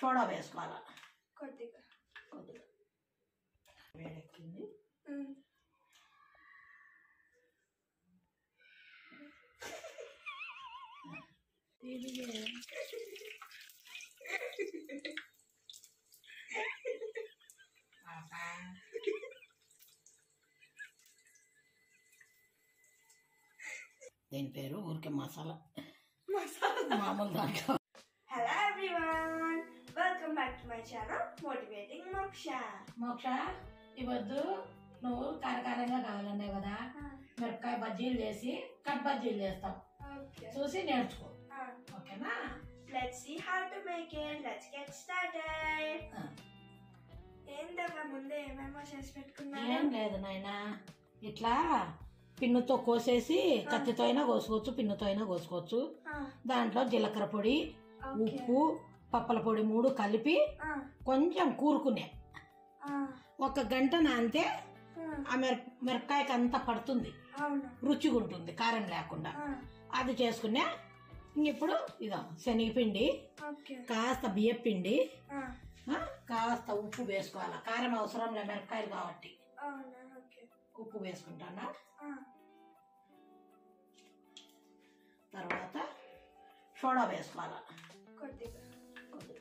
Soda వేసుకోవాలి కొద్దిగా కొద్దిగా వేడెక్కింది మ్మ్. దీని పేరు ఊరికే మసాలా మసాలా మామూలు దాంట్లో hello everyone welcome back to my channel motivating Moksha Moksha ఇవద్దు నువ్వు కారకారంగా కావాలన్నావు కదా మిరపకాయ బజ్జీలు చేసి కట్ బజ్జీలు చేస్తాం ఓకే చూసి నేర్చుకో ఓకేనా let's see how to make it let's get started ఆ. ఏంటబ్బా ముందే ఏమేమో చేసి ఏం పెట్టుకున్నాను లేదు నాయనా ఇట్లా పిన్నుతో కోసేసి కత్తితో అయినా కోసుకోవచ్చు పిన్నుతో అయినా కోసుకోవచ్చు దాంట్లో జీలకర్ర పొడి ఉప్పు పప్పల పొడి మూడు కలిపి కొంచెం కూరుకునే ఒక గంట నానితే ఆ మిర మిరపకాయకి అంతా పడుతుంది అవును రుచిగా ఉంటుంది కారం లేకుండా ఆ, అది చేసుకునే ఇంక ఇప్పుడు ఇదో శనగపిండి ఓకే కాస్త బియ్యపిండి ఆ, ఆ, కాస్త ఉప్పు వేసుకోవాలి కారం అవసరం లే మిరపకాయలు కాబట్టి అవునా ఓకే ఉప్పు వేసుకుంటానా ఆ, తర్వాత సోడా వేసుకోవాలి కొద్దిగా కొద్దిగా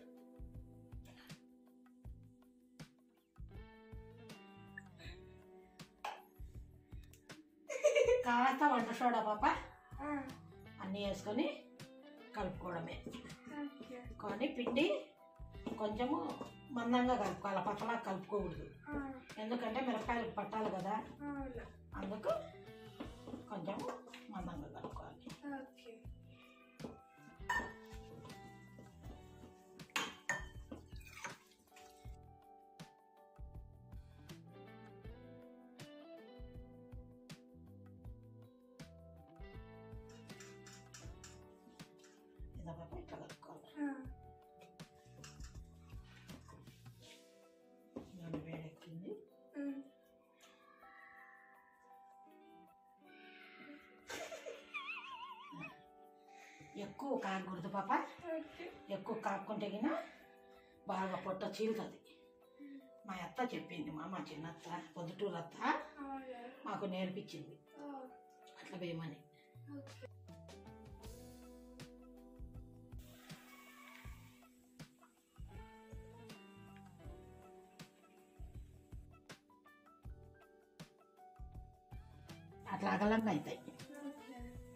కాస్త వంట సోడా పాప ఆ, అన్నీ వేసుకొని కలుపుకోవడమే ఓకే కానీ పిండి కొంచెము మందంగా కలుపుకోవాలి పక్కలా కలుపుకోకూడదు ఆ, ఎందుకంటే మిరపకాయలు పట్టాలి కదా అవును అందుకు కొంచెం మందంగా కలుపుకోవాలి ఓకే ఇదో పాప ఇట్లా కలుపుకోవాలి ఆ, నూనె వేడెక్కింది ఉమ్, ఎక్కువ కాకూడదు పాప ఓకే ఎక్కువ కాకుంటే గిన బాగా పొట్ట చీలుతుంది మా అత్త చెప్పింది మా మా చిన్నత్త పొద్దుటూరు అత్త అవునా మాకు నేర్పించింది ఓ, అట్లా వేయమని ఓకే అట్లా అగలంగా అవుతాయి ఓకే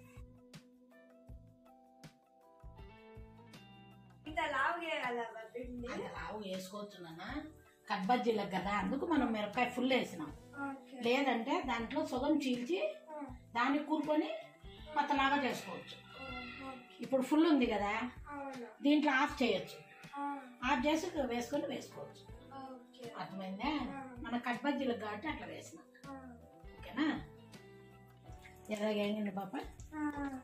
ఇంత లావు గీయగలవా పిండి అది లావు వేసుకోవచ్చు నాన్న కట్బజ్జీలకు కదా అందుకు మనం మిరపకాయ ఫుల్ వేసినాం ఓకే లేదంటే దాంట్లో సగం చీల్చి ఆ, దాన్ని కూరుకొని పత్తలాగా చేసుకోవచ్చు ఓ, ఓకే ఇప్పుడు ఫుల్ ఉంది కదా అవును దీంట్లో ఆఫ్ చేయొచ్చు ఆ, ఆఫ్ చేసి వేసుకొని వేసుకోవచ్చు ఓకే అర్థమైందా మన కట్బజ్జీలకు కాబట్టి అట్లా వేసిన ఆ, ఓకేనా ఎర్రగేయండి పాప ఆ,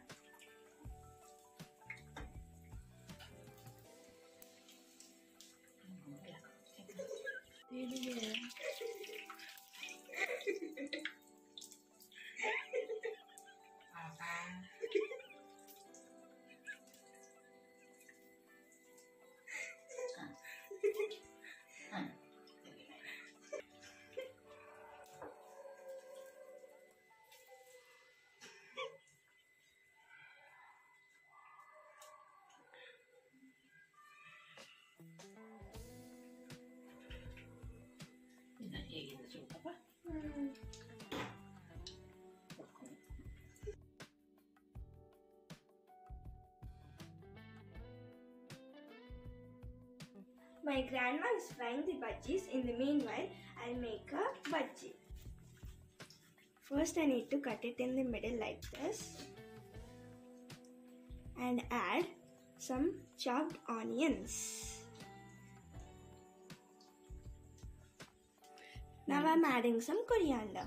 ఇది ఏగింది చూడు పాప ఉమ్. My grandma is frying the budgies. In the meanwhile, I'll make a budgie. First, I need to cut it in the middle like this and add some chopped onions. Now I'm adding some coriander.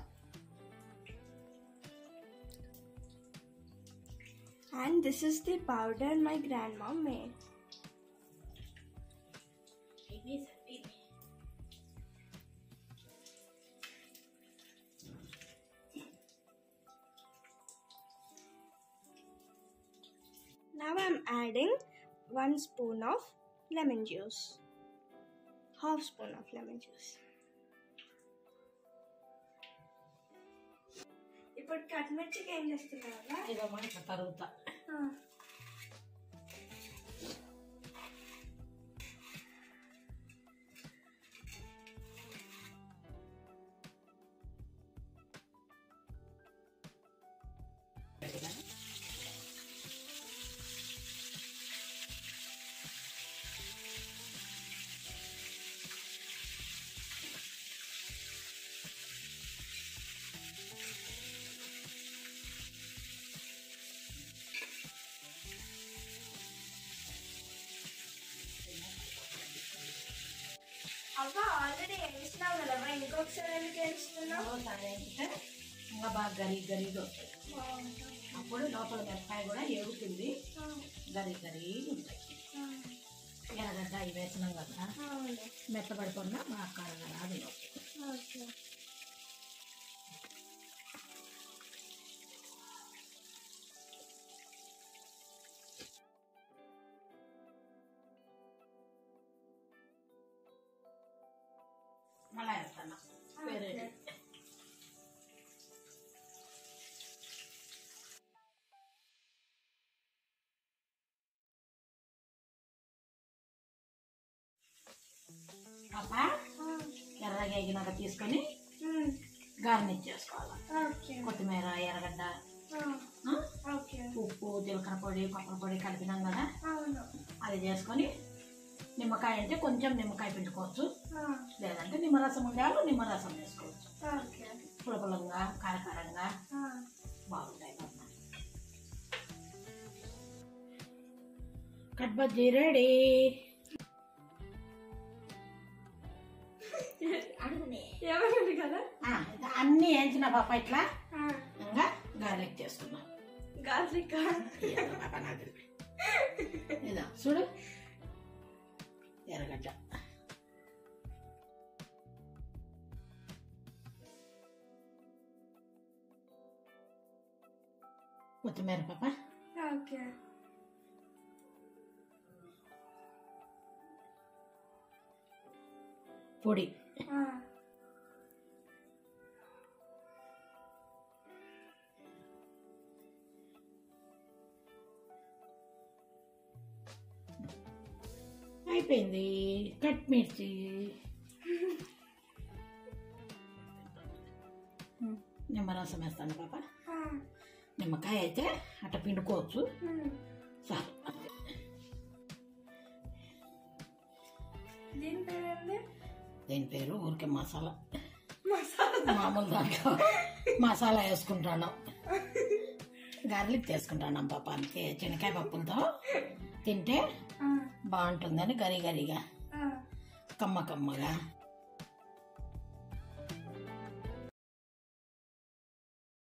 And this is the powder my grandma made. ఇది సరిపోయింది. Now I'm adding one spoon of lemon juice. half spoon of lemon juice. ఇప్పుడు cut మిర్చికి ఏం చేస్తున్నారా ఇదమ్మా ఇట్లా తరుగుతా అవ్వ already వేసినావు కదా ఇంకొకసారి ఎందుకు వేస్తున్నావు సరే అంటే ఇంకా బాగా గరి గరిగా వస్తాయి అప్పుడు లోపల మిరపకాయ కూడా ఏగుతుంది గరి గరి ఉంటాయి ఎర్రగడ్డ ఇవి వేసినాం కదా మెత్తపడిపోయినా బాగా కారంగా రాదు ఓకే మళ్ళీ వేస్తాను వేరే పాప ఎర్రగా ఎగినాక తీసుకొని గార్నిష్ చేసుకోవాలి ఓకే కొత్తిమీర ఎర్రగడ్డ ఆ? ఓకే ఉప్పు జీలకర్ర పొడి పప్పుల పొడి కలిపినాం కదా అవును అది చేసుకొని నిమ్మకాయ అంటే కొంచెం నిమ్మకాయ పిండుకోవచ్చు లేదంటే నిమ్మరసం ఉండాలి నిమ్మరసం వేసుకోవచ్చు ఓకే పులపులంగా కారకారంగా బాగుంటాయి అన్నమాట కట్ బజ్జీ రెడీ ఏమన్నది కదా అన్ని వేయించిన పాప ఇట్లా ఇంకా గార్లిక్ చేసుకున్నాం గార్లిక్ ఇయ్యాల పాప నాకు ఇదా చూడు ఎర్రగడ్డ కొత్తిమీర పాప ఓకే పొడి అయిపోయింది కట్ మిర్చి నిమ్మరసం వేస్తాను పాప నిమ్మకాయ అయితే అట్ట పిండుకోవచ్చు చాలు అంతే దీని పేరు దీని పేరు ఊరికే మసాలా మసాలా మామూలు దాంట్లో మసాలా వేసుకుంటాను గార్లిక్ వేసుకుంటాను పాప అంతే శనకాయ పప్పులతో తింటే బాగుంటుందని గరి గరిగా కమ్మ కమ్మగా